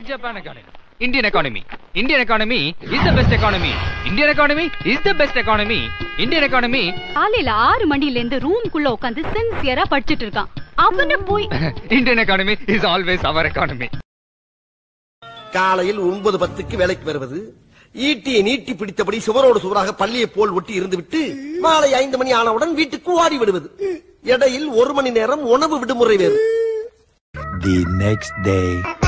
Japan economy. Indian economy. Indian economy is the best economy. Indian economy is the best economy. Indian economy. காலையில ஆறு மணில இருந்து ரூம்குள்ள உட்காந்து சின்சியரா படிச்சிட்டு இருக்கான் அவன போய் Indian economy is always our economy. காலையில் ஒன்பது பத்துக்கு வேலைக்கு வருவது ஈட்டியை நீட்டி பிடித்தபடி சுவரோடு சுவராக பள்ளியை போல் ஒட்டி இருந்துவிட்டு மாலை ஐந்து மணி ஆனவுடன் வீட்டுக்கு ஓடி விடுவது இடையில் ஒரு மணி நேரம் உணவு விடுமுறை வேறு The next day.